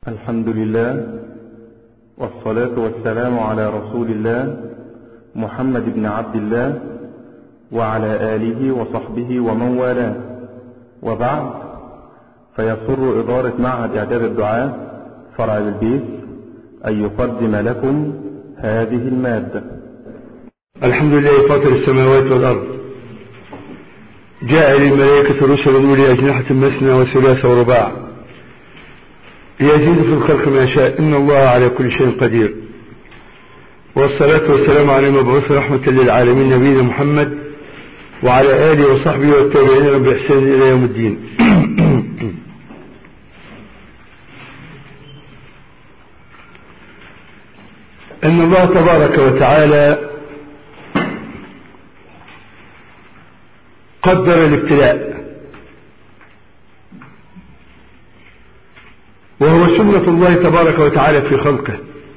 الحمد لله والصلاة والسلام على رسول الله محمد بن عبد الله وعلى آله وصحبه ومن والاه وبعد فيسر إدارة معهد إعداد الدعاء فرع البيت أن يقدم لكم هذه المادة الحمد لله فاطر السماوات والأرض جاء للملائكة رسلا أولي أجنحة مثنى وثلاث ورباع يزيد في الخلق ما شاء إن الله على كل شيء قدير والصلاة والسلام على المبعوث رحمة للعالمين نبينا محمد وعلى آله وصحبه والتابعين بإحسان إلى يوم الدين إن الله تبارك وتعالى قدر الابتلاء وهو سنة الله تبارك وتعالى في خلقه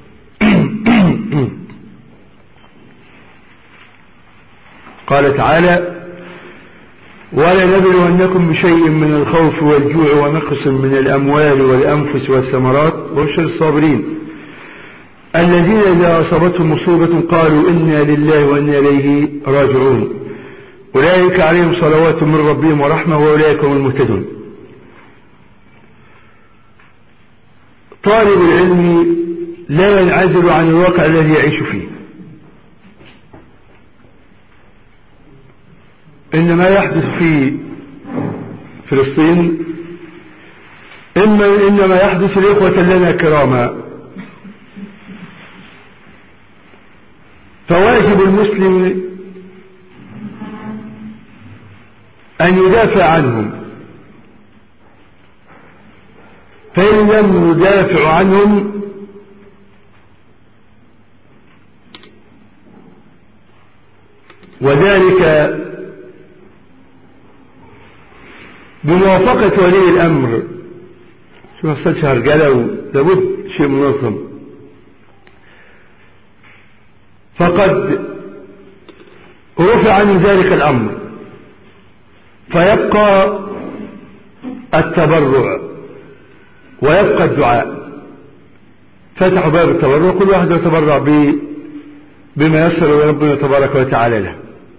قال تعالى ولنبلونكم بشيء من الخوف والجوع ونقص من الأموال والأنفس والثمرات وبشر الصابرين الذين إذا أصابتهم مصيبة قالوا إنا لله وإنا إليه راجعون أولئك عليهم صلوات من ربهم ورحمة وأولئك هم المهتدون طالب العلم لا ينعزل عن الواقع الذي يعيش فيه إن ما يحدث في فلسطين إما إنما يحدث لإخوة لنا كراما فواجب المسلم أن يدافع عنهم فإن لم يدافع عنهم وذلك بموافقة ولي الأمر شو نحصلش هرجلة لابد شيء منظم فقد رفع عن ذلك الأمر فيبقى التبرع ويبقى الدعاء فتحوا باب التبرع كل واحد يتبرع بما يسر ربنا تبارك وتعالى له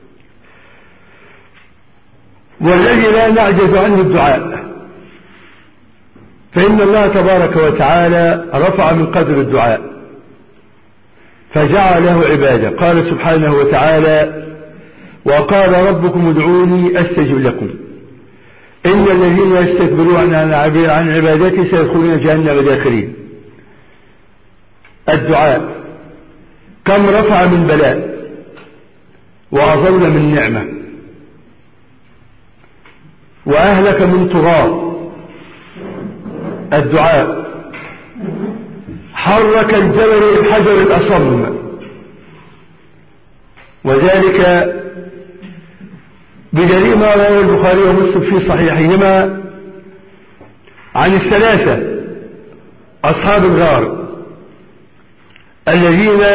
والذي لا نعجز عنه الدعاء فإن الله تبارك وتعالى رفع من قدر الدعاء فجعله عبادة قال سبحانه وتعالى وقال ربكم ادعوني أستجب لكم إن الذين يستكبرون عن عبادتي سيدخلون جهنم داخلين الدعاء كم رفع من بلاء وأظل من نعمة وأهلك من طغاة الدعاء حرك الجبل الحجر الأصم وذلك بدليل ما رواه البخاري ومسلم في صحيحهما عن الثلاثة أصحاب الغار الذين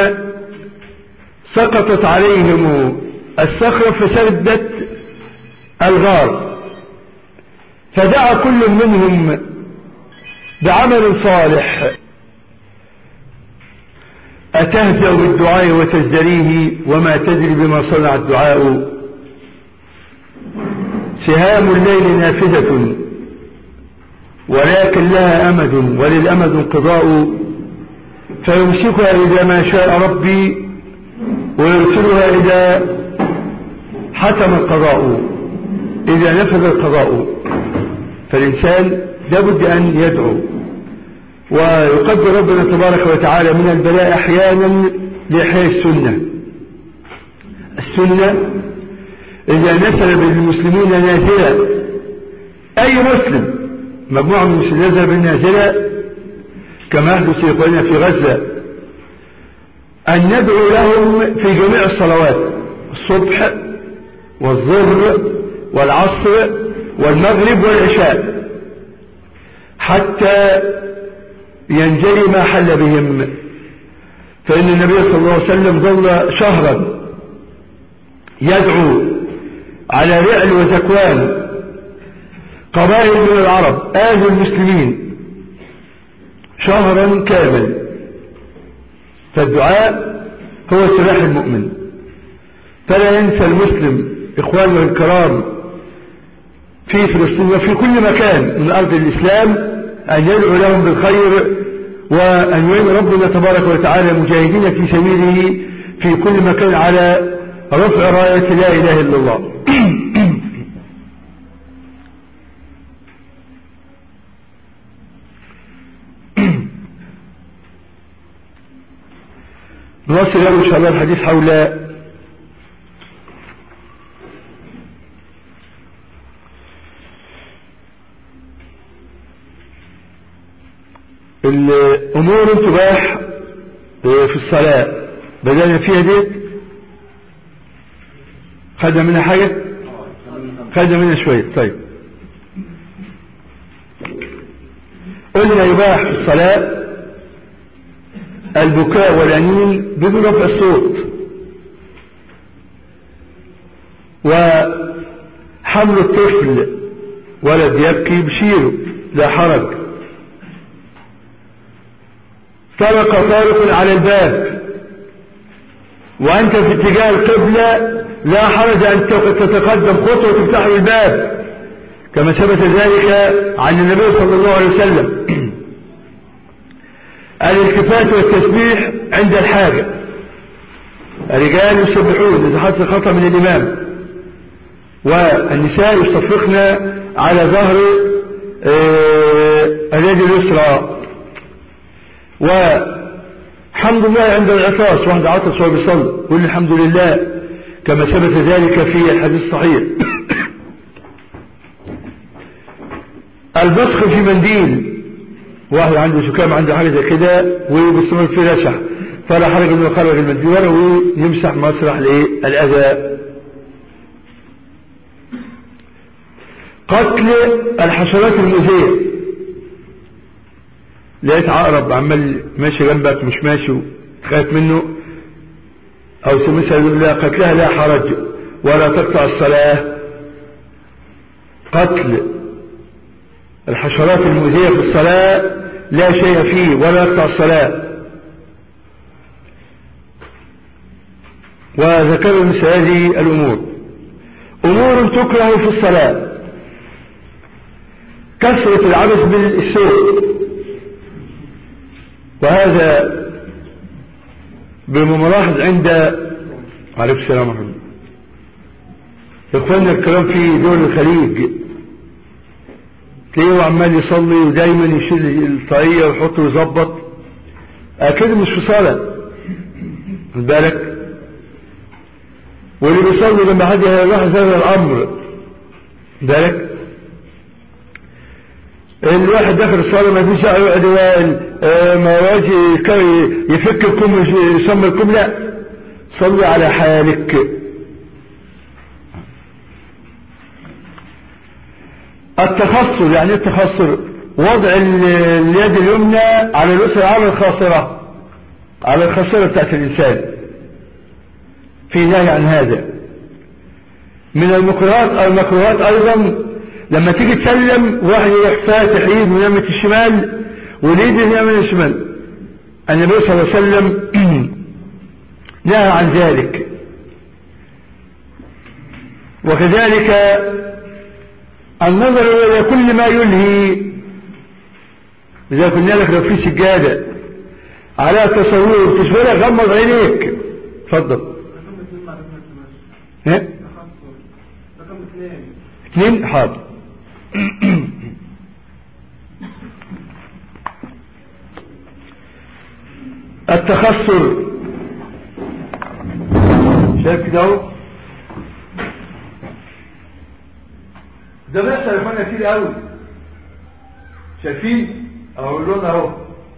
سقطت عليهم الصخرة فسدت الغار فدعا كل منهم بعمل صالح أتهزأ بالدعاء وتزدريه وما تدري بما صنع الدعاء سهام الليل نافذة ولكن لها أمد وللأمد انقضاء فيمسكها إذا ما شاء ربي ويرسلها إذا حتم القضاء إذا نفذ القضاء فالإنسان لابد أن يدعو ويقدر ربنا تبارك وتعالى من البلاء أحيانا لإحياء السنة السنة إذا نزل بالمسلمين نازلة أي مسلم مجموعة من المسلمين نزل بالنازلة كما يحدث إخواننا في غزة أن ندعو لهم في جميع الصلوات الصبح والظهر والعصر والمغرب والعشاء حتى ينجلي ما حل بهم فإن النبي صلى الله عليه وسلم ظل شهرا يدعو على رعل وزكوان قبائل من العرب آذوا المسلمين شهرا كامل فالدعاء هو سلاح المؤمن فلا ينسى المسلم إخواننا الكرام في فلسطين وفي كل مكان من أرض الإسلام أن يدعو لهم بالخير وأن يعين ربنا تبارك وتعالى مجاهدين في سبيله في كل مكان على رفع راية لا إله إلا الله نواصل اليوم إن شاء الله الحديث حول الأمور تباح في الصلاة بدأنا فيها دي خدنا منها حاجة خدنا منها شوية طيب قلنا يباح في الصلاة البكاء والأنين بدون رفع الصوت وحمل الطفل ولد يبكي بشيره لا حرج طرق طارق على الباب وأنت في اتجاه القبلة لا حرج أن تتقدم خطوة وتفتح الباب كما ثبت ذلك عن النبي صلى الله عليه وسلم الالتفات والتسبيح عند الحاجة الرجال يسبحون إذا حدث خطأ من الإمام والنساء يصفقن على ظهر اليد اليسرى وحمد الله عند العطاس واحد عطس وهو بيصلي قل الحمد لله كما ثبت ذلك في الحديث الصحيح البصق في منديل واحد عنده شكام عنده حاجة زي كده وبيستمر في رشح فلا حرج انه يخرج المنديل ولا ويمسح مسرح للأذى قتل الحشرات المؤذية لقيت عقرب عمال ماشي جنبك مش ماشي تخاف منه او سمسها يقول لا قتلها لا حرج ولا تقطع الصلاة قتل الحشرات المؤذية في الصلاة لا شيء فيه ولا يقطع الصلاة وذكروا مثل هذه الأمور أمور تكره في الصلاة كثرة العبث بالسوق وهذا بملاحظ عند عليكم السلام ورحمة الله إخواننا الكلام في دول الخليج تلاقيه عمال يصلي ودايما يشيل الطاقية ويحطه ويظبط أكيد مش في صلاة خد بالك واللي بيصلي لما حد يلاحظ هذا الأمر بالك الواحد داخل الصلاة ما فيش يقعد ما واجي يفك الكم يسمى الكم لا صلي على حالك التخصر يعني التخصر وضع اليد اليمنى على اليسرى على الخاصرة على الخاصرة بتاعت الإنسان في نهي عن هذا من المكروهات المكروهات أيضا لما تيجي تسلم واحد يروح فاتح ايد من يمة الشمال واليد من يمة الشمال النبي صلى الله عليه وسلم نهى عن ذلك وكذلك النظر إلى كل ما يلهي إذا قلنا لك لو في سجادة على تصور تشغلها غمض عينيك اتفضل ايه اثنين حاضر التخسر شايف كده اهو ده بيحصل يا اخوانا كتير قوي شايفين اقول لنا اهو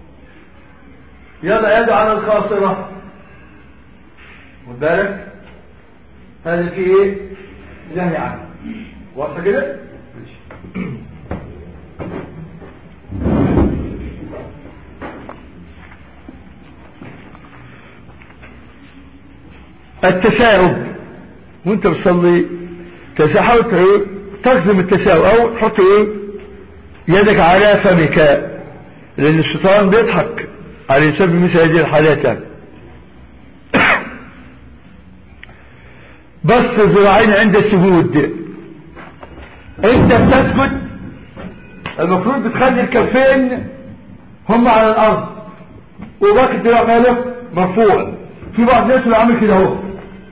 يلا يد على الخاصره خد بالك هذا في ايه نهي عنه واضحه كده ماشي التشاؤم وانت بتصلي تحاول تخدم التشاؤم او تحط ايه يدك على فمك لان الشيطان بيضحك على الانسان بمثل هذه الحالات يعني بس الذراعين عند السجود انت بتسجد المفروض بتخلي الكفين هم على الارض وباقي الدراع ماله مرفوع في بعض الناس اللي عامل كده اهو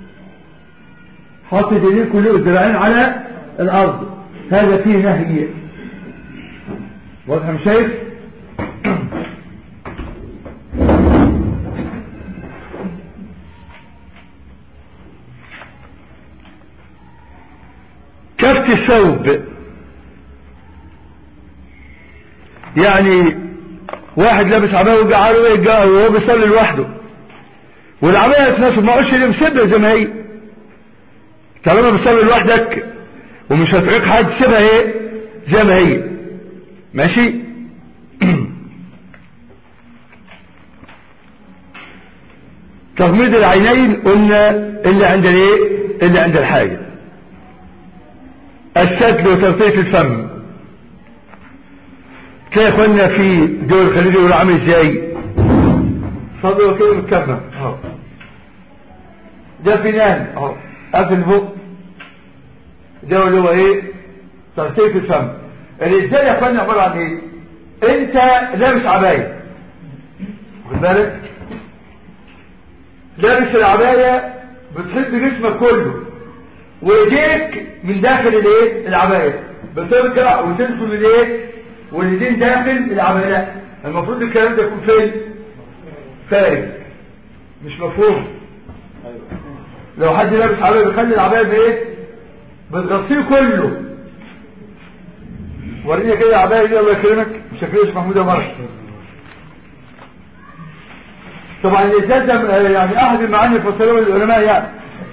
حاطط ايديه كله الذراعين على الارض هذا فيه نهي واضح مش شايف كفت الثوب يعني واحد لابس عباية وقعد وهو بيصلي لوحده والعباية تناسب ما قلش اللي مسيبها زي ما هي طالما بتصلي لوحدك ومش هتعيق حد سيبها ايه زي ما هي ماشي تغميض العينين قلنا اللي عند الايه اللي عند الحاجة السدل وتغطية الفم تلاقي اخوانا في دول الخليج يقولوا عامل ازاي صدره كده متكمل اهو ده فنان اهو قافل بق ده اللي هو ايه تغطية الفم الازاي يا اخوانا عبارة عن ايه انت لابس عباية واخد بالك لابس العباية بتحط جسمك كله وايديك من داخل الايه العباية بترجع وتدخل الايه واليدين داخل العباية لا المفروض الكلام ده يكون فين خارج مش مفهوم لو حد لابس عباية بيخلي العباية بايه بتغطيه كله وريني كده العباية دي الله يكرمك مش هكرمش محمود يا مرة طبعا الإزاز ده يعني أحد المعاني فسروه العلماء يعني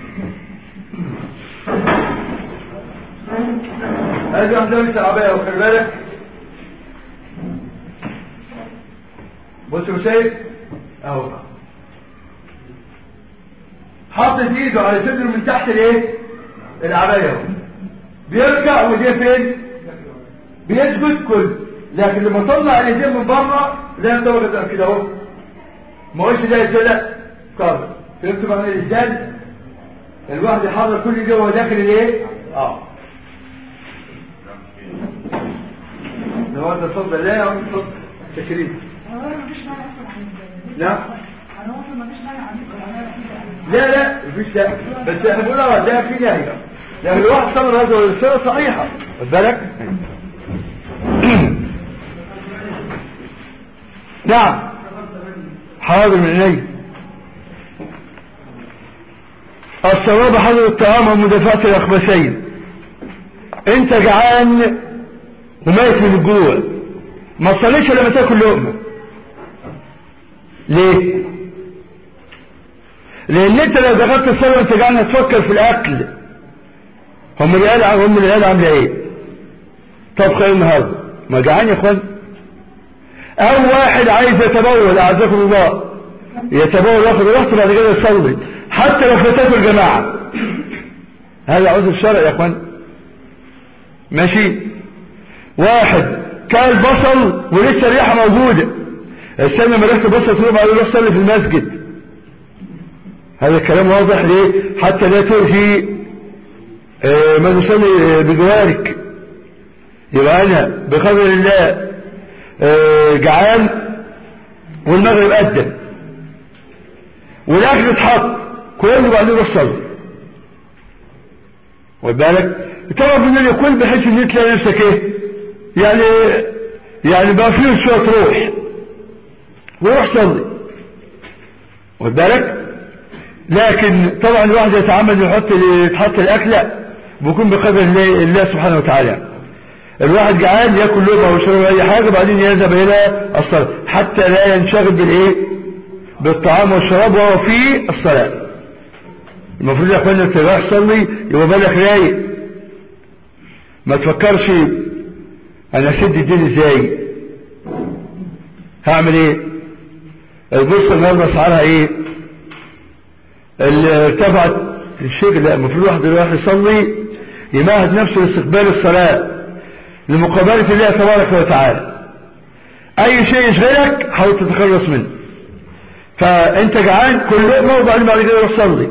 هذه واحد لابس العباية وخلي بالك بصوا شايف اهو حاطط ايده على صدره من تحت الايه العباية اهو بيرجع وايديه فين بيسجد كل لكن لما طلع الايدين من بره لا ينطبق كده اهو ما هوش ده ازاي لا كار فهمت معنى ازاي الواحد يحرك كل ده وهو داخل الايه اه لو انت اتفضل لا يا اتفضل تكريم لا لا لا مفيش لا بس احنا بنقول اه ده في نهي لكن الواحد صبر هذا الرسالة صحيحة خد بالك نعم حاضر من عيني الصواب حضر الطعام ومدافعة الأخبثين انت جعان وميت من الجوع ما تصليش لما تاكل لقمة ليه لان انت لو دخلت الصلاة وانت جعان هتفكر في الاكل هم العيال هم العيال عامله ايه طب خير النهارده ما جعان يا اخوان او واحد عايز يتبول اعزكم الله يتبول ياخد راحته بعد كده يصلي حتى لو فاتته الجماعه هذا عذر الشرع يا اخوان ماشي واحد كان بصل ولسه الريحه موجوده استنى ما ريحه البصل تروح بعد يروح يصلي في المسجد هذا الكلام واضح ليه حتى لا تؤذي اه من يصلي بجوارك يبقى انا بقدر الله اه جعان والمغرب أدن والاكل اتحط كله بعدين يروح صلي واخد بالك طبعا من الكل بحيث ان انت تلاقي نفسك ايه يعني يعني بقى فيه شويه روح وروح صلي واخد بالك لكن طبعا الواحد يتعمد يحط يتحط الاكل لا بيكون بقدر الله, الله سبحانه وتعالى الواحد جعان ياكل لقمه ويشرب اي حاجه بعدين يذهب الى الصلاه حتى لا ينشغل بالايه بالطعام والشراب وهو في الصلاه المفروض يا اخوانا انت رايح تصلي يبقى بالك رايق ما تفكرش انا اسد الدين ازاي هعمل ايه البورصه النهارده اسعارها ايه اللي ارتفعت الشيء ده المفروض واحد يروح يصلي يمهد نفسه لاستقبال الصلاه لمقابله الله تبارك وتعالى اي شيء يشغلك حاول تتخلص منه فانت جعان كل لقمه وبعدين بعد كده روح صلي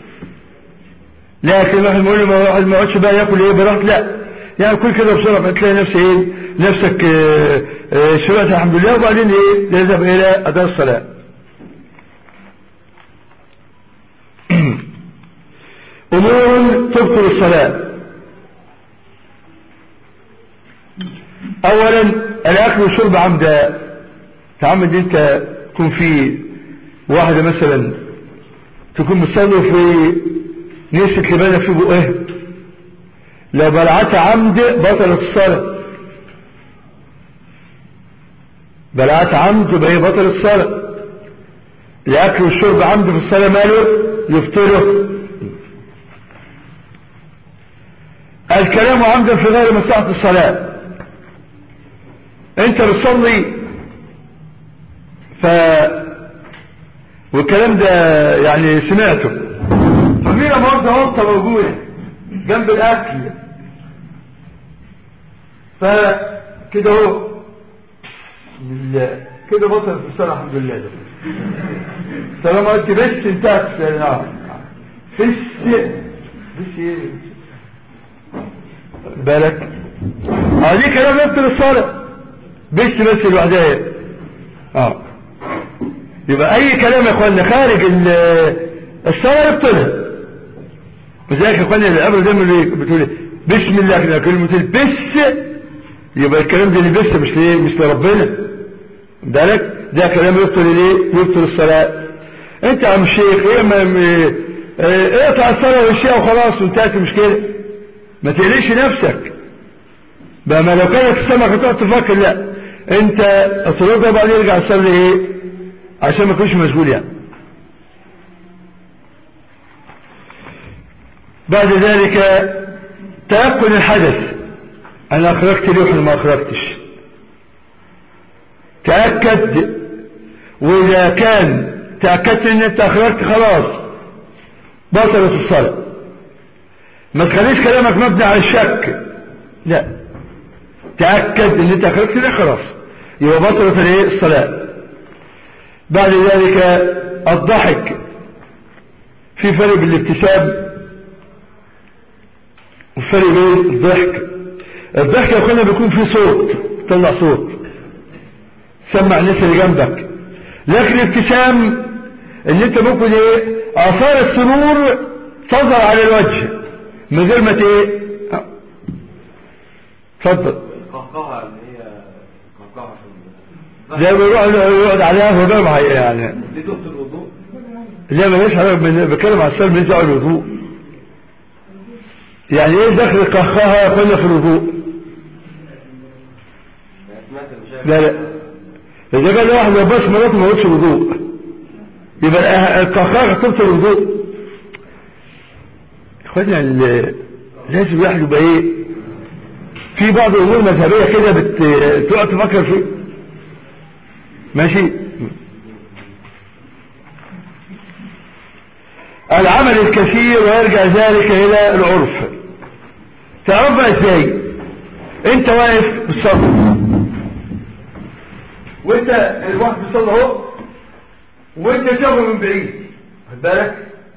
لكن واحد يقول له واحد ما يقعدش بقى ياكل ايه براحته لا يعني كل كده بسرعه تلاقي نفسك ايه نفسك اه اه شبعت الحمد لله وبعدين ايه نذهب الى اداء الصلاه امور تبطل الصلاه اولا الاكل والشرب عمدا تعمد انت تكون في واحدة مثلا تكون مصلي في نسيت لبانة في بقها لو بلعتها عمد بطلت الصلاة بلعت عمد يبقى هي بطلت الصلاة الاكل والشرب عمد في الصلاة ماله يفطره الكلام عمدا في غير مصلحة الصلاة انت بتصلي ف والكلام ده يعني سمعته ففي مرضى غلطة موجودة جنب الاكل فكده اهو بالله كده بطل في الصلاة الحمد لله ده طالما قلت بس انتهت الصلاة بس بس ايه بالك اه دي كلام يبطل الصلاة بس بس لوحدها اه يبقى اي كلام يا اخوانا خارج الصلاة يبطلها وذلك يا اخوانا الامر دايما بتقول بسم الله كده كلمة بس يبقى الكلام ده لبس مش ليه مش لربنا بالك ده كلام يبطل ليه يبطل الصلاة انت يا عم الشيخ ايه ما ايه اقطع الصلاة والشيء وخلاص وانتهت المشكلة ما تقلقش نفسك بقى ما لو كانت السمكة تقعد تفكر لا انت اطردها بعدين يرجع يصلي ايه عشان ما تكونش مشغول يعني بعد ذلك تيقن الحدث انا اخرجت ليه ولا ما اخرجتش تأكد واذا كان تأكدت ان انت اخرجت خلاص بطلت الصلاة ما تخليش كلامك مبني على الشك لا تأكد ان انت اخرجت ده خلاص يبقى بطلت الايه الصلاة بعد ذلك الضحك في فرق بين الابتسام وفرق بين الضحك الضحك يا اخوانا بيكون فيه صوت طلع صوت سمع الناس اللي جنبك لكن الابتسام ان انت ممكن ايه اثار السرور تظهر على الوجه من غير ما ايه اتفضل القهقهة اللي هي قهقهة زي ما يروح يقعد عليها وجمع يعني دي تبطل الوضوء لا ماليش حضرتك بتكلم على السلم ماليش دعوه الوضوء يعني ايه دخل القهقهة كنا في الوضوء يعني سمعت المشايخ لا لا إذا قال واحد لو بس مراته ما قلتش وضوء يبقى القهقهة تبطل الوضوء اخوانا ال- لازم الواحد يبقى ايه في بعض الامور مذهبيه كده بت- تقعد تفكر فيه ماشي العمل الكثير ويرجع ذلك الى العرف تعرفها ازاي انت واقف بالصبر وانت الواحد بيصلي اهو وانت شافه من بعيد خد بالك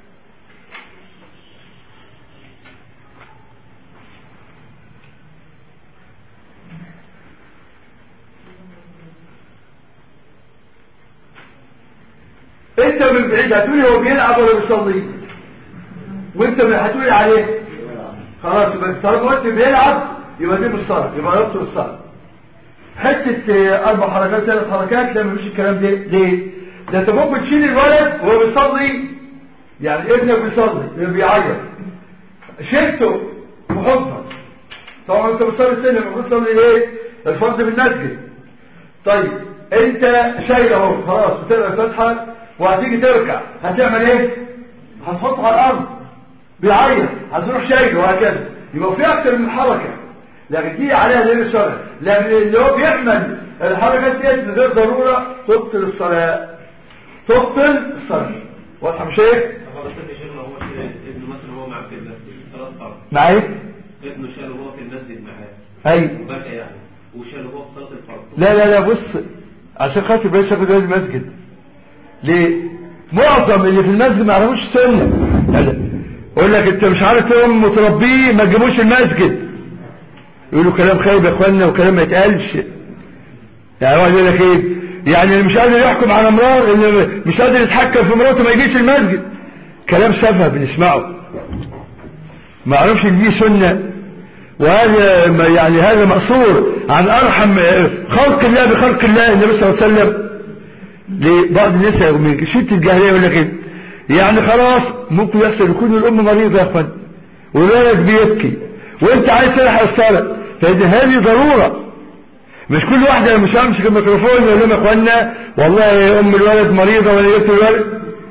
انت من بعيد هتقولي هو بيلعب ولا بيصلي وانت من هتقولي عليه خلاص يبقى طالما قلت بيلعب يبقى دي مش صلاه يبقى يبطل الصلاه حته آه، اربع حركات ثلاث حركات لا مفيش الكلام ده ليه ده انت ممكن تشيل الولد وهو بيصلي يعني ابنك بيصلي بيعيط شلته وحطها طبعا انت بتصلي السنه المفروض تصلي ايه الفرض بالمسجد طيب انت شايل اهو خلاص بتقرا الفاتحه وهتيجي تركع هتعمل ايه هتحطه على الارض بيعيط هتروح شايله وهكذا يبقى في اكتر من حركه لكن دي عليها دليل الشرع لان اللي هو بيعمل الحركات ديت من غير ضروره تبطل الصلاه تبطل الصلاه واضحه مش ايه طب انا كنت شايف هو كده ابنه مثلا هو معاه في المسجد ثلاث فرق معايا ابنه شاله وهو في المسجد معاه ايوه وبكى يعني وشال هو في صلاة الفرض لا لا لا بص عشان خاطر بلاش ياخد بالي المسجد ليه معظم اللي في المسجد ما يعرفوش السنه لا يقول لك انت مش عارف تقوم متربيه ما تجيبوش المسجد يقولوا كلام خايب يا اخوانا وكلام ما يتقالش يعني واحد يقول لك ايه يعني اللي مش قادر يحكم على مراته اللي مش قادر يتحكم في مراته ما يجيش المسجد كلام سفه بنسمعه ما اعرفش ان دي سنه وهذا ما- يعني هذا مأثور عن أرحم خلق الله بخلق الله النبي صلى الله عليه وسلم لبعض الناس من شدة الجاهلية يقول لك ايه يعني خلاص ممكن يحصل يكون الأم مريضة يا أخوان والولد بيبكي وانت عايز تلحق الصلاة فإذا هذه ضرورة مش كل واحدة مش همسك الميكروفون يقول لهم يا اخوانا والله يا ام الولد مريضة وانا جبت الولد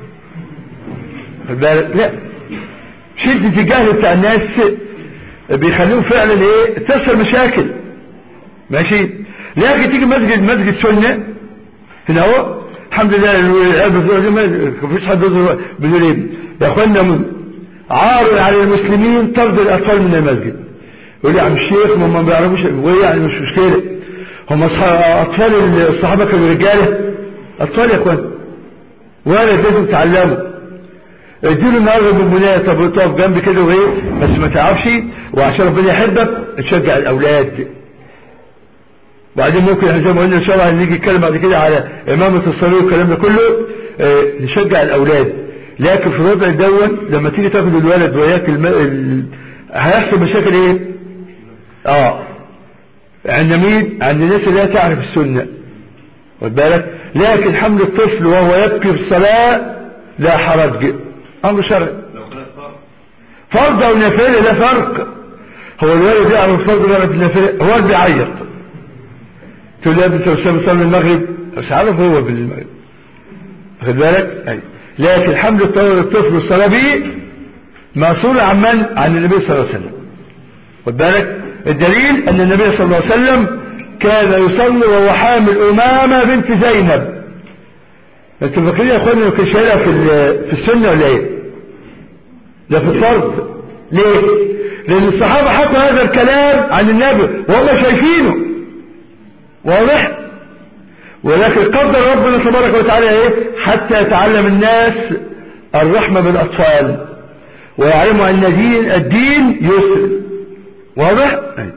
خد بالك؟ لا شدة الجهل بتاع الناس بيخليهم فعلا ايه تحصل مشاكل ماشي لكن تيجي مسجد مسجد سنة هنا هو الحمد لله العيال بتقول ما فيش حد بيقول بيقول ايه يا اخوانا من- عار على المسلمين طرد الاطفال من المسجد يقول لي يا عم الشيخ ما هم ما بيعرفوش وايه يعني مش مشكله هم أصح- اطفال الصحابه كانوا رجاله اطفال يا اخوان ولا لازم تعلموا اديله النهارده بالمناسبه طب تقف جنبي كده وايه بس ما تعرفش وعشان ربنا يحبك تشجع الاولاد وبعدين ممكن احنا زي ما قلنا ان شاء الله هنيجي نتكلم بعد كده على امامه الصلاه والكلام ده كله آه، نشجع الاولاد لكن في الوضع دون لما تيجي تاخد الولد وياك الم... ال... هيحصل مشاكل ايه؟ اه عند مين؟ عند الناس اللي لا تعرف السنه خد بالك لكن حمل الطفل وهو يبكي في الصلاه لا حرج امر شرعي لو كانت فرض فرض او نافله لا فرق هو الولد يعرف الفرض ولا النافله هو اللي بيعيط تقول له يا ابني انت مش بتصلي المغرب مش عارف هو بالمغرب واخد بالك أي. لكن حمل الطفل الطفل والصلاه به مأصول عن من عن النبي صلى الله عليه وسلم خد بالك الدليل ان النبي صلى الله عليه وسلم كان يصلي وهو حامل امامه بنت زينب انتوا فاكرين يا اخوانا انه كان شايلها في ال- في السنه ولا ايه؟ ده في الفرض ليه لان الصحابة حكوا هذا الكلام عن النبي وهم شايفينه واضح ولكن قدر ربنا تبارك وتعالى ايه حتى يتعلم الناس الرحمة بالأطفال ويعلموا أن دين الدين يسر واضح أي.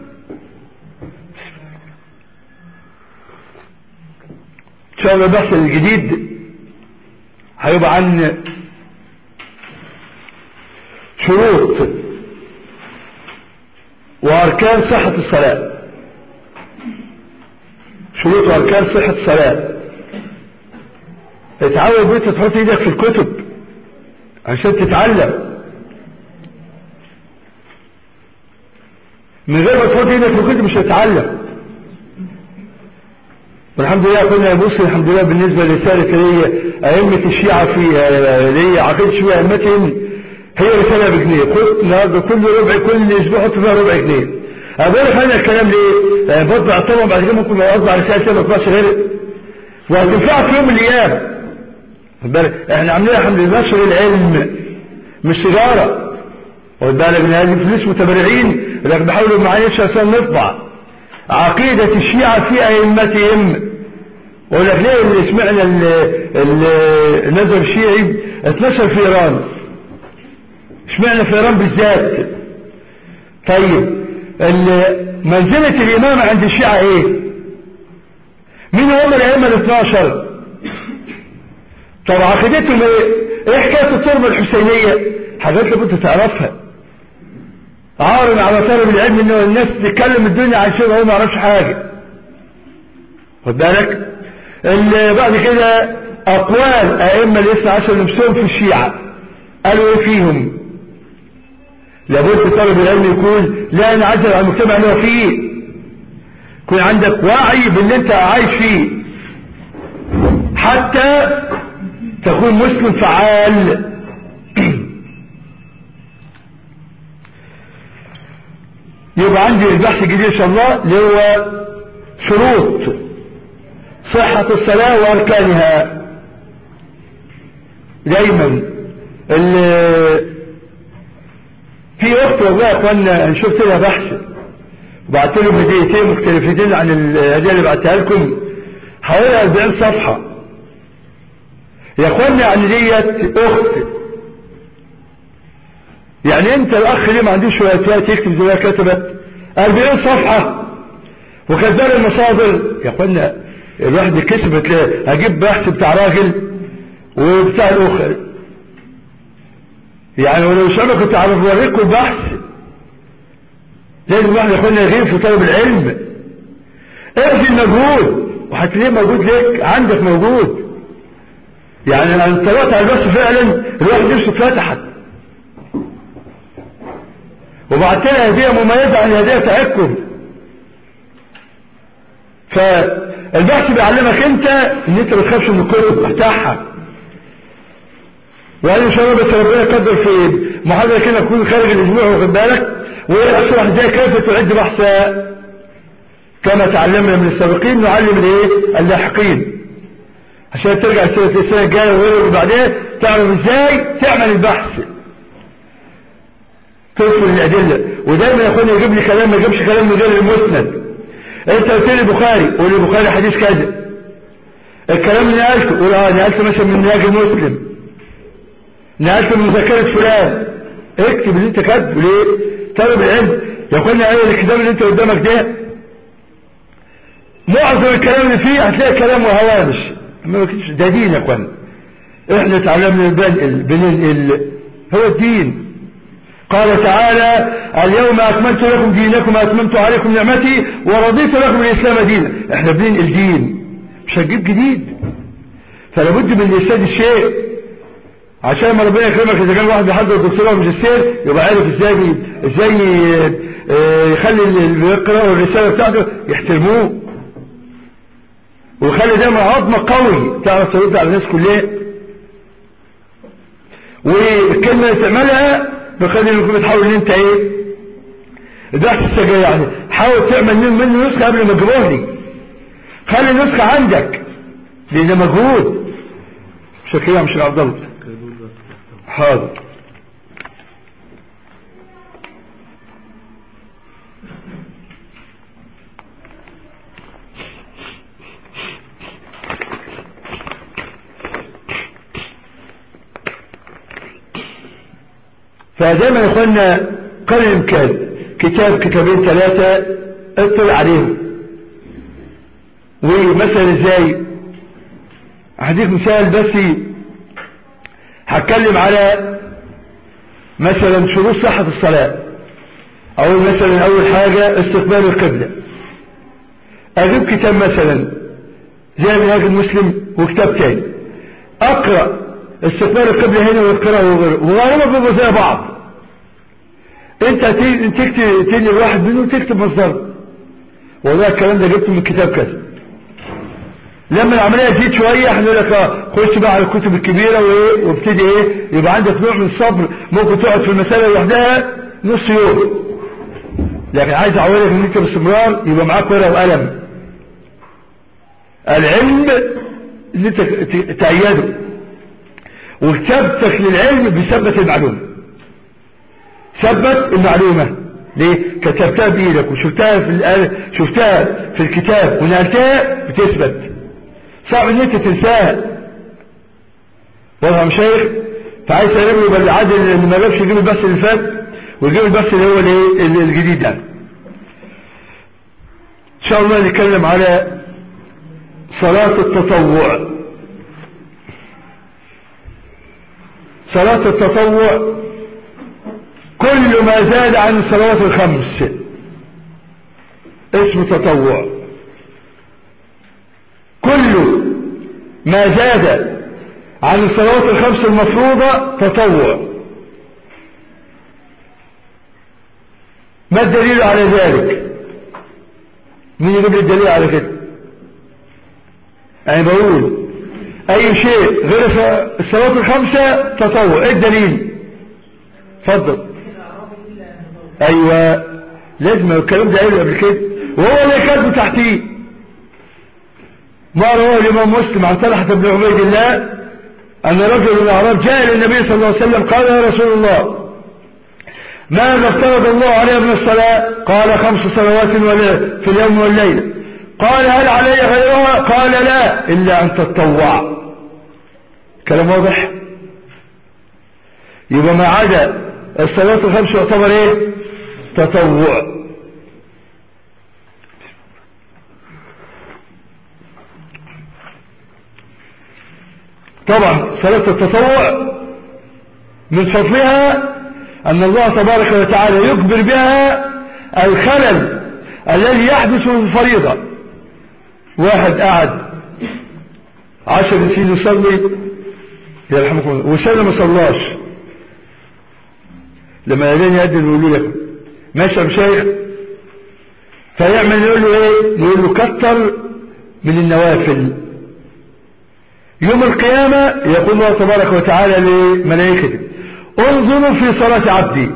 إن شاء الله البحث الجديد هيبقى عن شروط وأركان صحة الصلاة شروط وأركان صحة الصلاة اتعود بيت تحط ايدك في الكتب عشان تتعلم من غير ما تحط ايدك في الكتب مش هتتعلم والحمد لله كنا نبص الحمد لله بالنسبة لرسالة اللي هي أئمة الشيعة في اللي هي عقيدة شيوع أئمتهم هي رسالة بجنيه قلت النهارده كل ربع كل اسبوع احط فيها ربع جنيه اقول لك انا الكلام ليه؟ يعني بطبع طبعا بعد كده ممكن اطبع رسالة كده ما تطلعش غير وهتنفعك في يوم من الايام خد بالك احنا عاملين الحمد لله نشر العلم مش تجارة خد بالك من هذه فلوس متبرعين لكن بيحاولوا معايا عشان نطبع عقيدة الشيعة في أئمتهم ويقول لك ليه اللي سمعنا النظر الشيعي اتنشر في إيران اشمعنى في إيران بالذات طيب منزلة الإمامة عند الشيعة ايه مين هم الأئمة ال 12 طب عقيدتهم ايه ايه حكاية التربة الحسينية حاجات لابد تعرفها عارض على طالب العلم انه الناس تتكلم الدنيا عن شيء هو ما يعرفش حاجة خد بالك بعد كده اقوال ائمة الاثنى عشر نفسهم في الشيعة قالوا ايه فيهم لابد طالب العلم يكون لا ينعزل عن المجتمع اللي هو فيه يكون عندك وعي باللي انت عايش فيه حتى تكون مسلم فعال يبقى عندي البحث الجديد ان شاء الله اللي هو شروط صحة الصلاة واركانها دايما في اخت والله يا اخوانا شفت لها بحث بعت لهم هديتين مختلفتين عن الهديه اللي بعتها لكم حوالي 40 صفحه يا اخوانا يعني ديت اخت يعني انت الاخ اللي ما عندوش وقتات يكتب زي ما كتبت 40 صفحه وكذلك المصادر يا اخوانا الواحد يكسب تلاقي هجيب بحث بتاع راجل وبتاع الاخر يعني ولو شبه كنت عارف اوريكم البحث لازم الواحد يا اخوانا يغيب في طلب العلم ابذل مجهود وهتلاقيه موجود لك عندك موجود يعني انا طلعت على البحث فعلا الواحد نفسه اتفتحت وبعت لها هديه مميزه عن الهديه بتاعتكم فالبحث بيعلمك انت ان انت ما تخافش من الكتب بتاعها وقال ان شاء الله بس ربنا يقدر في محاضره كده تكون خارج الاسبوع واخد بالك واشرح ازاي كيف تعد بحثا كما تعلمنا من السابقين نعلم الايه اللاحقين عشان ترجع السنه السنه الجايه وغيره وبعدين تعرف ازاي تعمل البحث تدخل الادله ودايما يا اخواني يجيب لي كلام ما يجيبش كلام من غير المسند انت قلت لي البخاري قول لي البخاري حديث كذا الكلام اللي نقلته قول اه نقلت مثلا من نهاج مسلم نقلت من مذكره فلان اكتب اللي انت كاتبه ليه طالب العلم يا اخوانا ايه الكتاب اللي انت قدامك ده معظم الكلام اللي فيه هتلاقي كلام وهوامش ما كنتش ده دين يا اخوانا احنا اتعلمنا بننقل بننقل هو الدين قال تعالى اليوم أكملت لكم دينكم وأتممت عليكم نعمتي ورضيت لكم الإسلام دينا احنا بننقل دين مش هتجيب جديد فلا بد من إرشاد الشيء عشان ما ربنا يكرمك إذا كان واحد بيحضر دكتوراه وماجستير يبقى عارف ازاي بي ازاي يخلي اللي بيقرأ الرسالة بتاعته يحترموه ويخلي دايما عظمة قوي تعرف ترد على الناس كلها والكلمة اللي تعملها بقدر انكم تحاول ان انت ايه البحث السجاير يعني حاول تعمل منه نسخة قبل ما تجيبوه لي خلي النسخة عندك لان مجهود شكرا مش عبد الله حاضر فدايما يا اخوانا قدر الامكان كتاب كتابين ثلاثة اطلع عليهم ومثلا ازاي هديك مثال بس هتكلم على مثلا شروط صحة الصلاة اقول مثلا اول حاجة استقبال القبلة اجيب كتاب مثلا زي منهاج المسلم وكتاب تاني اقرأ استقبال القبلة هنا والقراءة وغيره وغالبا بيبقوا زي بعض انت تكتب تنقل واحد منهم تكتب مصدر والله الكلام ده جبته من كتاب كذا لما العملية تزيد شوية احنا نقول لك اه خش بقى على الكتب الكبيرة وايه وابتدي ايه يبقى عندك نوع من الصبر ممكن تقعد في المسألة لوحدها نص يوم لكن عايز اعودك ان انت باستمرار يبقى معاك ورقة وقلم العلم اللي انت تأيده وكتابتك للعلم بيثبت المعلومة ثبت المعلومة ليه كتبتها بإيدك وشفتها في شفتها في الكتاب ونقلتها بتثبت صعب ان انت تنساها والله يا شيخ فعايز تقريبا يبقى العادل اللي ما جابش يجيب البث اللي فات ويجيب البث اللي هو الايه الجديد ده ان شاء الله نتكلم على صلاة التطوع صلاة التطوع كل ما زاد عن الصلوات الخمس اسم تطوع كل ما زاد عن الصلوات الخمس المفروضة تطوع ما الدليل على ذلك مين يجيب لي الدليل على كده يعني بقول اي شيء غير الصلوات الخمسة تطوع ايه الدليل اتفضل ايوه لازم الكلام ده قايله قبل كده وهو اللي كاتبه تحتيه ما رواه الامام مسلم عن طلحه بن عبيد الله ان رجل من الاعراب جاء الى النبي صلى الله عليه وسلم قال يا رسول الله ماذا افترض الله عليه من الصلاة قال خمس صلوات ولا في اليوم والليلة قال هل علي غيرها قال لا إلا أن تتطوع كلام واضح يبقى ما عدا الصلاة الخمس يعتبر ايه تطوع طبعا صلاة التطوع من فضلها أن الله تبارك وتعالى يخبر بها الخلل الذي يحدث في الفريضة واحد قاعد عشر سنين يصلي يرحمكم الله وسنة ما صلاش لما يدين يأذن ويقول لك ماشي يا شيخ فيعمل يقول له ايه يقول له كتر من النوافل يوم القيامة يقول الله تبارك وتعالى لملائكته انظروا في صلاة عبدي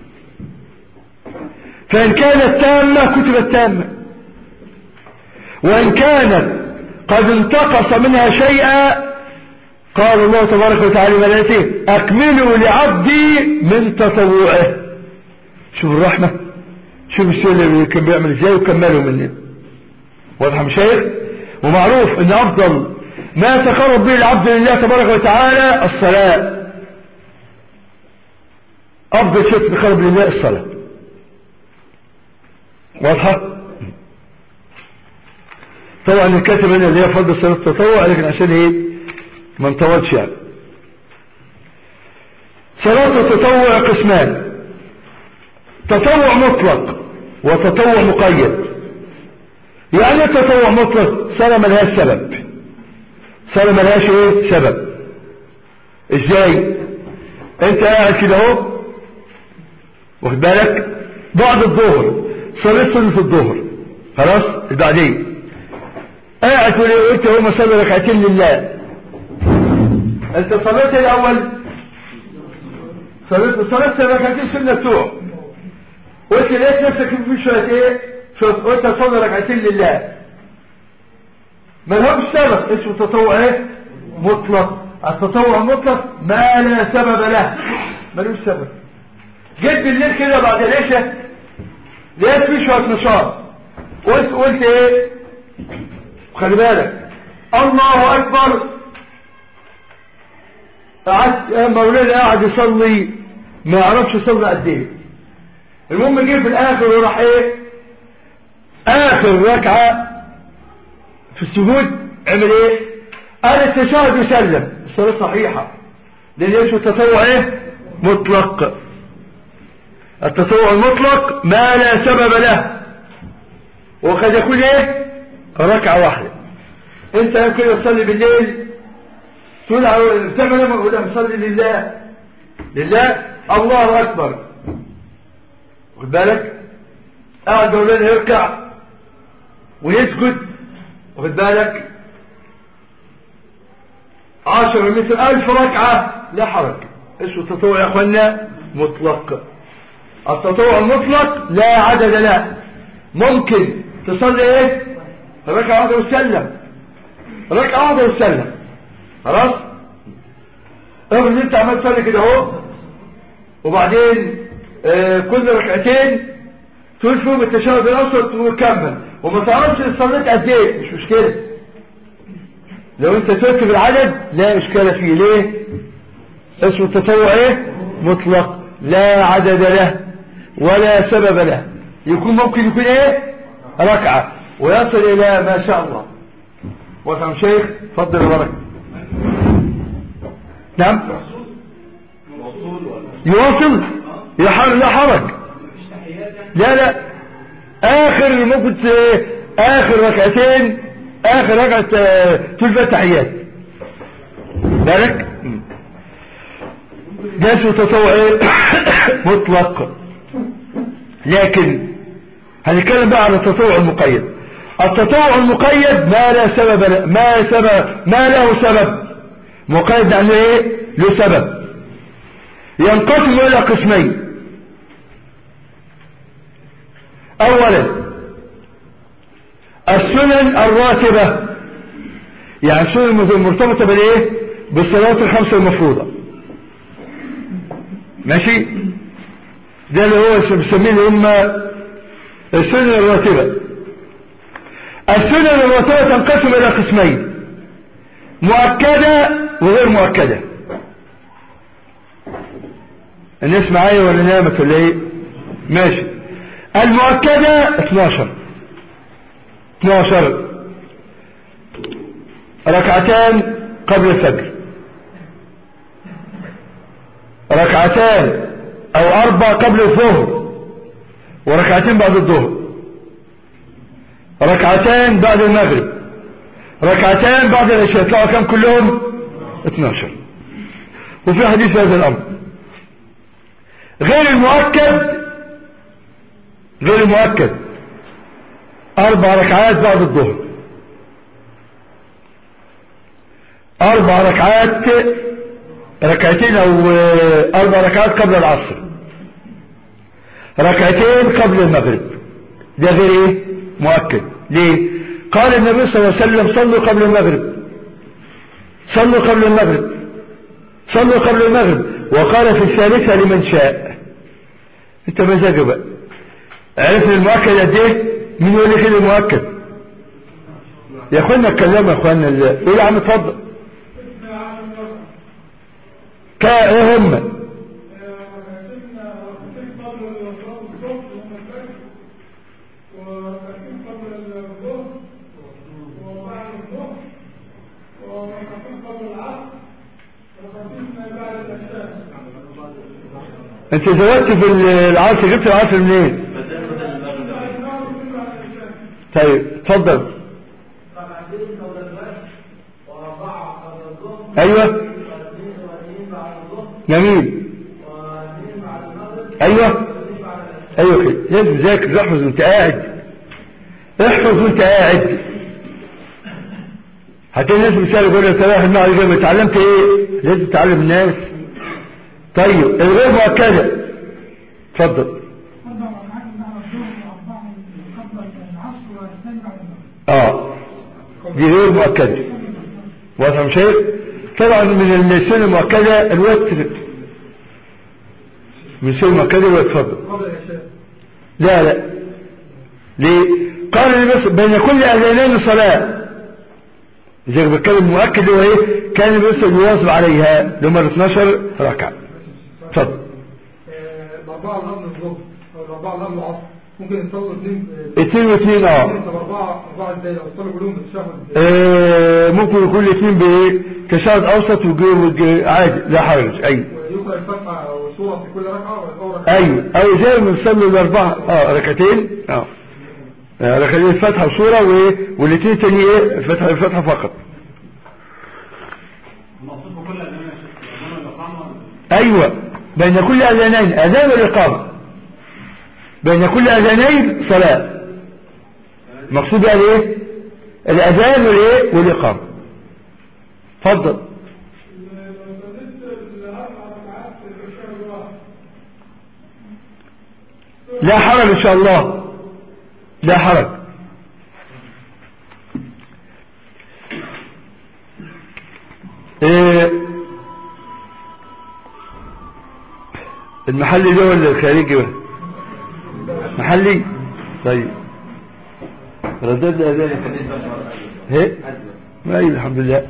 فإن كانت تامة كتبت تامة وإن كانت قد انتقص منها شيئا قال الله تبارك وتعالى ملائكته أكملوا لعبدي من تطوعه شوف الرحمة شوف السؤال اللي كان بيعمل ازاي وكمله مني واضح مشايخ ومعروف ان افضل ما تقرب به العبد لله تبارك وتعالى الصلاة افضل شيء تقرب لله الصلاة واضحة طبعا الكاتب هنا اللي هي فضل صلاة التطوع لكن عشان ايه ما نطولش يعني صلاة التطوع قسمان تطوع مطلق وتطوع مقيد يعني التطوع مطلق صلاة ملهاش سبب صلاة ملهاش ايه سبب ازاي انت قاعد كده اهو واخد بالك بعد الظهر صليت سنة الظهر خلاص بعدين قاعد قلت هو ما صلي ركعتين لله انت صليت الاول صليت صليت ركعتين سنة بتوع قلت لقيت نفسك في شوية ايه شوف قلت صلي ركعتين لله ما لهمش سبب اسمه تطوع ايه مطلق التطوع مطلق ما لا سبب له ملوش سبب جيت بالليل كده بعد العشاء لقيت في شوية نشاط قلت قلت ايه خلي بالك الله اكبر قعدت مولانا قاعد يصلي ما يعرفش يصلي قد ايه المهم جه في الاخر وراح ايه اخر ركعه في السجود عمل ايه قال التشهد يسلم الصلاه صحيحه لان ايش التطوع ايه مطلق التطوع المطلق ما لا سبب له وقد يكون ايه ركعه واحده انت يمكن تصلي بالليل تقول تعمل لما اقول مصلي لله لله الله اكبر واخد بالك قاعد مولانا يركع ويسجد واخد بالك عشر مثل ألف ركعة لا حرج اسمه التطوع يا أخوانا مطلق التطوع المطلق لا عدد له ممكن تصلي ايه ركعة واحدة وتسلم ركعة واحدة وتسلم خلاص افرض انت عملت تصلي كده اهو وبعدين آه كل ركعتين تقول فيهم التشهد الاوسط وتكمل وما تعرفش صليت قد ايه مش مشكله لو انت ترتب العدد لا اشكال فيه ليه اسمه التطوع ايه مطلق لا عدد له ولا سبب له يكون ممكن يكون ايه ركعة ويصل الى ما شاء الله وفهم شيخ فضل البركة نعم يواصل لا حرج لا لا اخر ممكن اخر ركعتين اخر ركعة تلفى التحيات بالك ده اسمه تطوع ايه مطلق لكن هنتكلم بقى عن التطوع المقيد التطوع المقيد ما لا سبب له ما سبب ما له سبب مقيد يعني ايه له سبب ينقسم الى قسمين اولا السنن الراتبة يعني السنن المرتبطة بالايه بالصلاة الخمسة المفروضة ماشي ده اللي هو بيسميه اللي هم السنن الراتبة السنن الراتبة تنقسم إلى قسمين مؤكدة وغير مؤكدة الناس معايا ولا نامت ولا ايه ماشي المؤكدة 12 12 ركعتان قبل الفجر ركعتان او اربع قبل الظهر وركعتين بعد الظهر ركعتان بعد المغرب ركعتان بعد العشاء يطلعوا كم كلهم 12 وفي حديث هذا الامر غير المؤكد غير المؤكد اربع ركعات بعد الظهر اربع ركعات ركعتين او اربع ركعات قبل العصر ركعتين قبل المغرب ده غير ايه مؤكد ليه قال النبي صلى الله عليه وسلم صلوا قبل المغرب صلوا قبل المغرب صلوا قبل المغرب وقال في الثالثة لمن شاء انت مزاجه بقى عرفنا المؤكد قد ايه مين يقول لي كده مؤكد يا اخوانا الكلام يا اخوانا قول يا عم اتفضل كا ايه هم انت زودت في العصر جبت العصر منين طيب اتفضل ايوه جميل ايوه ايوه كده لازم تذاكر احفظ وانت قاعد احفظ وانت قاعد هتلاقي الناس بتسال يقول لك رايح المعرض جاي اتعلمت ايه لازم تتعلم الناس طيب الغير مؤكده اتفضل اه دي غير مؤكده واضح مش طبعا من السنه المؤكده الوتر من السنه المؤكده الوتر اتفضل لا لا ليه قال لي بس بين كل اذانين صلاه زي ما بتكلم مؤكد هو ايه كان بس يواظب عليها لما 12 ركعه اتفضل الأربعة قبل الظهر أو الأربعة قبل العصر ممكن يصلوا اثنين اثنين واثنين اه طب أربعة أربعة إزاي لو صلوا كلهم بالتشهد آه، ممكن يكون الاثنين بايه كشهد اوسط وجي عادي لا حرج ايوه يقرأ الفاتحة أو سورة في كل ركعة ولا أول ركعة؟ ايوه او زي ما بنصلي الاربعه اه ركعتين اه آه، ركعتين فتحه وسوره وايه والاثنين تاني ايه فتحه الفتحه فقط المقصود بكل أذان يا شيخ أذان الإقامة ايوه بين كل اذانين اذان والاقامه بين كل اذانين صلاه مقصود يعني ايه الاذان والايه والاقامه اتفضل لا حرج ان شاء الله لا حرج إيه المحلي ده ولا الخارجي بقى محلي طيب رددنا ذلك ايه ايوه الحمد لله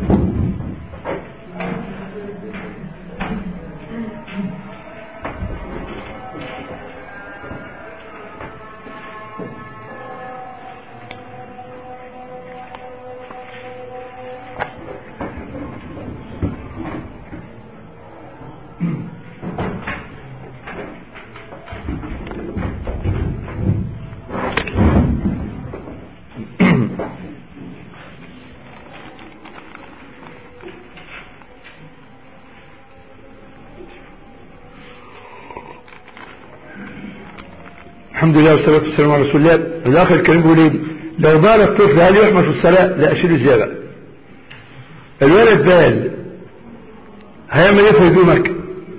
الحمد لله والصلاة والسلام على رسول الله الآخر الكريم بيقول ايه لو بال الطفل هل يحمل في الصلاة لا أشيل ازاي بقى الولد بال هيعمل ايه في هدومك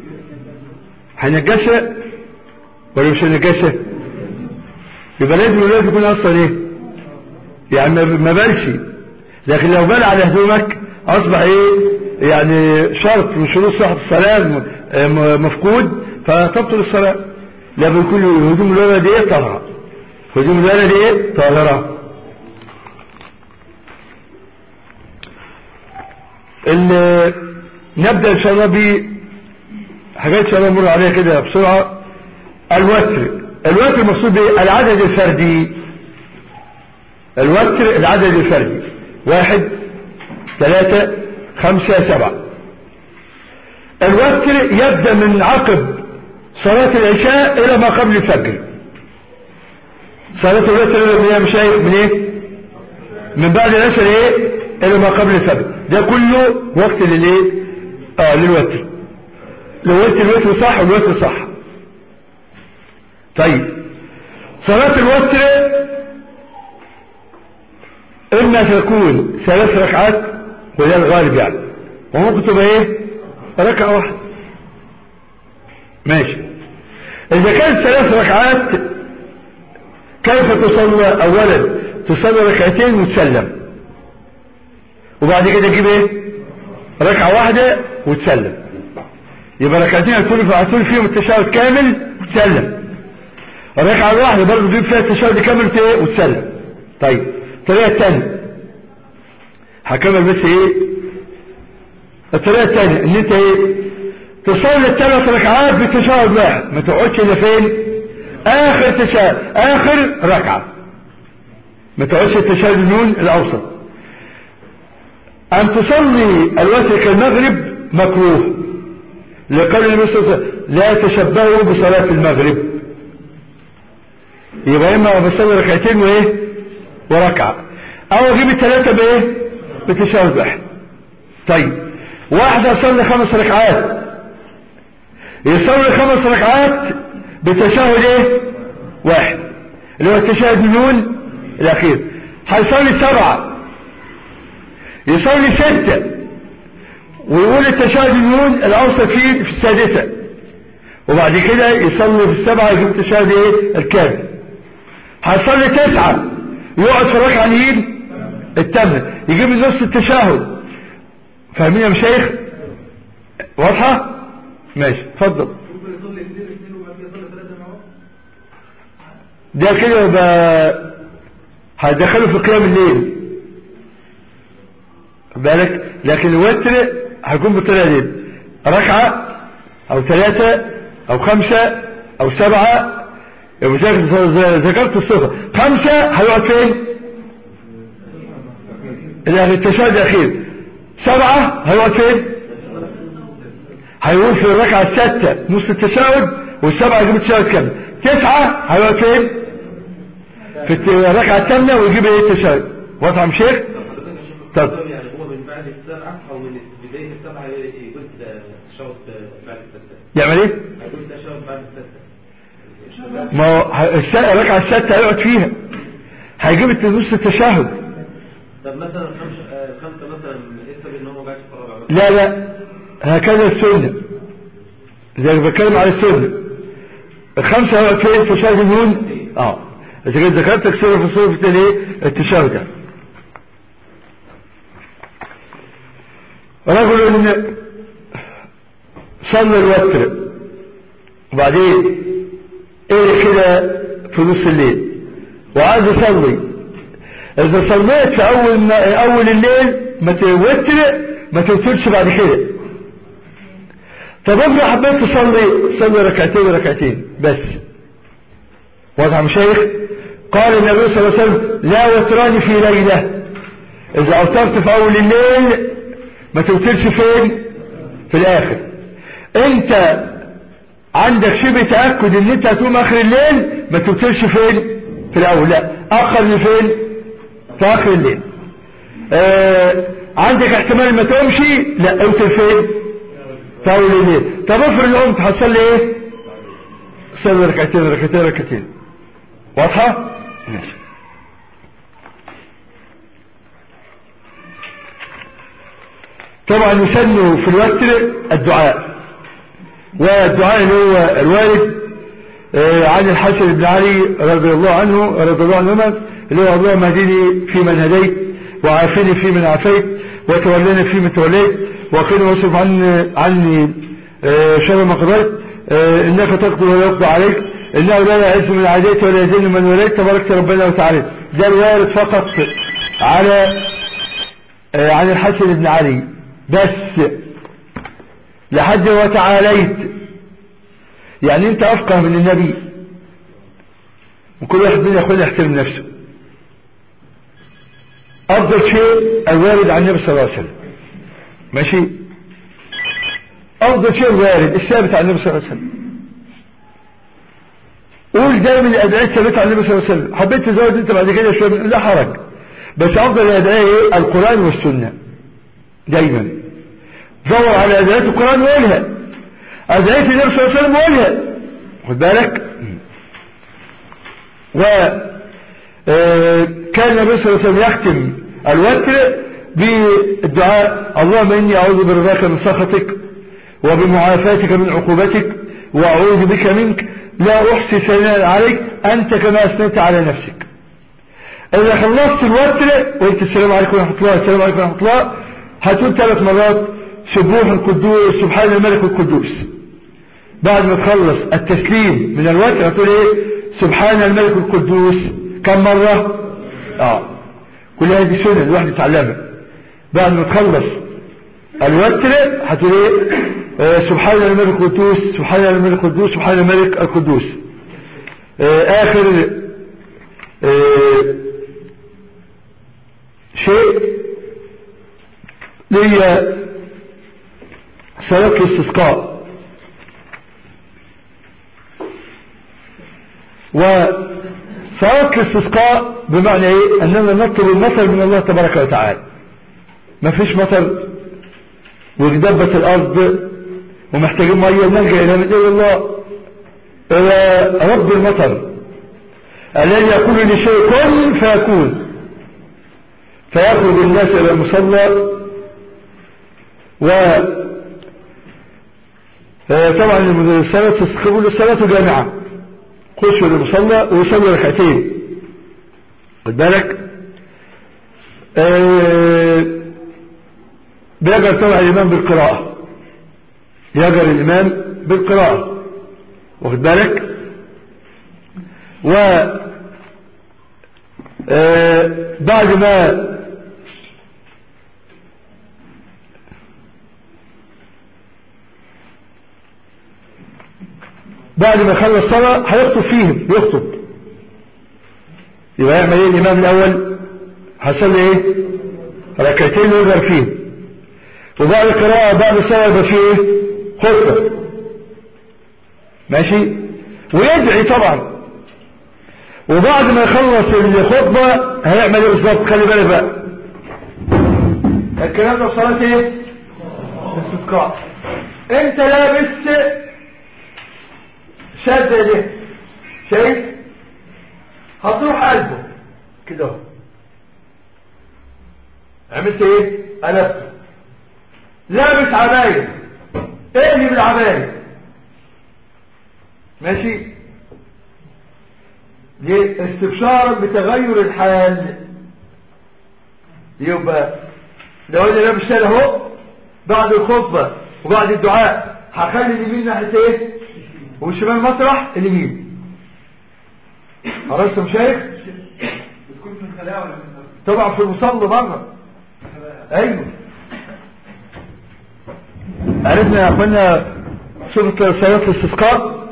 هينجسها ولا مش هينجسها يبقى لازم الولد يكون اصلا ايه يعني ما- ما بالش لكن لو بال على هدومك اصبح ايه يعني شرط من شروط صحة الصلاة م- م- مفقود فتبطل الصلاة لا بيكون هدوم الولد ايه طاهرة هدوم الولد ايه طاهرة ال- نبدأ ان شاء الله بحاجات ان شاء الله نمر عليها كده بسرعة الوتر الوتر المقصود بايه العدد الفردي الوتر العدد الفردي واحد ثلاثة خمسة سبعة الوتر يبدأ من عقب صلاة العشاء إلى ما قبل الفجر صلاة الوتر من يا مشايخ من ايه من بعد العشاء ايه إلى ما قبل الفجر ده كله وقت للايه اه للوتر لو قلت الوتر صح والوتر صح طيب صلاة الوتر إما تكون ثلاث ركعات وده الغالب يعني وممكن تبقى ايه ركعة واحدة ماشي إذا كانت ثلاث ركعات كيف تصلى أولا تصلي ركعتين وتسلم وبعد كده تجيب ايه ركعة واحدة وتسلم يبقى ركعتين هتقول هتقول فيهم التشهد كامل وتسلم الركعة الواحدة برضه تجيب فيها التشهد كامل وت- ايه وتسلم طيب الطريقة الثانية هكمل بس ايه الطريقة الثانية ان انت ايه تصلي الثلاث ركعات بتشهد واحد ما تقعدش الا فين اخر تشهد اخر ركعة ما تقعدش التشهد النون الاوسط ان تصلي الوتر كالمغرب مكروه لقول النبي صلى الله عليه وسلم لا تشبهوا بصلاة المغرب يبقى اما بصلي ركعتين وايه وركعة او اجيب الثلاثة بايه بتشهد واحد طيب واحد يصلي خمس ركعات يصلي خمس ركعات بتشهد ايه واحد اللي هو التشهد النون الاخير هيصلي سبعة يصلي ستة ويقول التشهد النون الاوسط فيه في السادسة وبعد كده يصلي في السبعة يجيب التشهد ايه الكامل هيصلي تسعة يقعد في الركعة اليمين التامنة يجيب نص التشهد فاهمين يا مشايخ واضحة ماشي اتفضل ممكن يصلي اثنين اثنين وبعد كده يصلي ثلاثة مع بعض ده كده يبقى هيدخله في قيام الليل خد بالك لكن الوتر هيكون بالطريقه دي ركعه او ثلاثه او خمسه او سبعه يبقى ذكرت ذكرت الصفه خمسه هيقعد فين؟ الأخ- التشهد الاخير سبعه هيقعد فين؟ هيقول في الركعه السادسه نص التشهد والسبعه يجيب التشهد كامل تسعه هيقعد فين؟ في الت- الركعه الثامنه ويجيب ايه التشهد واضح يا شيخ؟ طب. يعني هو من بعد السبعة أو من بداية السبعة يقول تشهد بعد الستة يعمل ايه؟ يقول تشهد بعد الستة ما هو ه- الس- الركعة السادسة هيقعد فيها هيجيب الت- نص التشهد طب مثلا خمسة آه، خمسة مثلا يكتب إن هو ما جاش في الرابعة لا لا هكذا السنة زي ما بتكلم على السنة الخمسة هيقعد فين في تشهد النون اه اذا كنت ذكرتك سورة في سورة الايه التشهد يعني. رجل صلى الوتر وبعدين ايه كده في نص الليل وعايز يصلي اذا صليت في اول ما اول الليل ما توتر ما توترش بعد كده طب افرض حبيت تصلي صلي ركعتين ركعتين بس واضح يا مشايخ قال النبي صلى الله عليه وسلم لا وتران في ليلة اذا اوترت في اول الليل ما توترش فين في الاخر انت عندك شبه تأكد ان انت هتقوم اخر الليل ما توترش فين في الاول لا اخر لفين في اخر الليل آه عندك احتمال ما تقومشي لا اوتر فين في اول الليل طب افرض قمت هتصلي ايه صلي ركعتين ركعتين ركعتين واضحة ماشي طبعا يسن في الوتر الدعاء والدعاء اللي هو الوارد آه، عن الحسن بن علي رضي الله عنه رضي الله عنهما اللي هو اللهم اهدني في من هديت وعافني في من عافيت وتولني في من توليت وقنا واصرف عني عني آه، شر ما قضيت آه، انك تقضي ولا يقضى عليك انه لا يعز من عاديت ولا يذل من وليت تبارك ربنا وتعالى ده الوارد فقط على آه، عن الحسن بن علي بس لحد وتعاليت يعني انت افقه من النبي وكل واحد منا ياخذ يحترم نفسه افضل شيء الوارد عن النبي صلى الله عليه وسلم ماشي افضل شيء الوارد الثابت عن النبي صلى الله عليه وسلم قول دايما الادعية الثابتة عن النبي صلى الله عليه وسلم حبيت تزود انت بعد كده شويه لا حرج بس افضل الادعية ايه القرآن والسنة دايما دور على ادعية القرآن وقولها ادعية النبي صلى الله عليه وسلم وقولها خد بالك و آه، كان النبي صلى الله عليه وسلم يختم الوتر بالدعاء اللهم اني اعوذ برضاك من سخطك وبمعافاتك من عقوبتك واعوذ بك منك لا احصي ثناء عليك انت كما اثنيت على نفسك اذا خلصت الوتر وقلت السلام عليكم ورحمه الله السلام عليكم ورحمه الله هتقول ثلاث مرات سبوح القدوس سبحان الملك القدوس بعد ما تخلص التسليم من الوتر هتقول ايه سبحان الملك القدوس كم مرة اه كل هذه سنة الواحد يتعلمها بعد ما تخلص الوتر هتقول ايه آه سبحان الملك القدوس سبحان الملك القدوس سبحان الملك القدوس آه اخر آه شيء ليا صلاة الاستسقاء وصلاة الاستسقاء بمعنى ايه اننا نطلب المطر من الله تبارك وتعالى ما فيش مطر وجدبت الارض ومحتاجين ميه نلجا الى من الى الله الى رب المطر الذي يقول لشيء كن فيكون فيخرج الناس الى المصلى و طبعا الصلاة تستقبل الصلاة جامعة خشوا للمصلى ويصلي ركعتين خد بالك آه بيجر طبعا الإمام بالقراءة يجر الإمام بالقراءة واخد بالك و آه بعد ما بعد ما يخلص الصلاة هيخطب فيهم يخطب يبقى يعمل ايه الامام الاول هيصلي ايه ركعتين ويقرا فيهم وبعد القراءة بعد الصلاة يبقى فيه ايه خطبة ماشي ويدعي طبعا وبعد ما يخلص الخطبة هيعمل ايه بالظبط خلي بالك بقى الكلام ده في صلاة ايه الاستسقاء انت لابس شد ايديه شايف هتروح قلبه كده اهو عملت ايه قلبته لابس عباية اقلب العباية ماشي دي استبشار بتغير الحال يبقى لو انا لابس شال اهو بعد الخطبة وبعد الدعاء هخلي اليمين ناحية ايه والشمال مطرح اليمين عرفتم شيخ بتكون من الخلايا ولا من طبعا في المصلى بره ايوه عرفنا يا اخوانا صفة صلاة الاستسقاء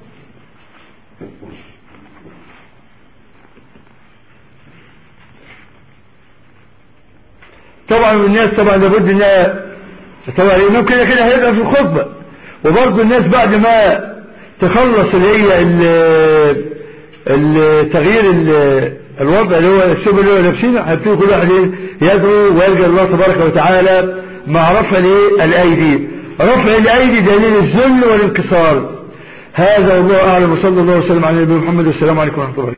طبعا الناس طبعا لابد انها طبعا الامام كده كده هيبقى في الخطبه وبرضه الناس بعد ما تخلص اللي هي ال- التغيير ال- الوضع اللي هو الشبه اللي هو لابسينه هيبتدي كل واحد ايه يدعو ويلجا الله تبارك وتعالى مع رفع الايه الايدي رفع الايدي دليل الذل والانكسار هذا والله اعلم وصلى الله وسلم على نبينا محمد والسلام عليكم ورحمه الله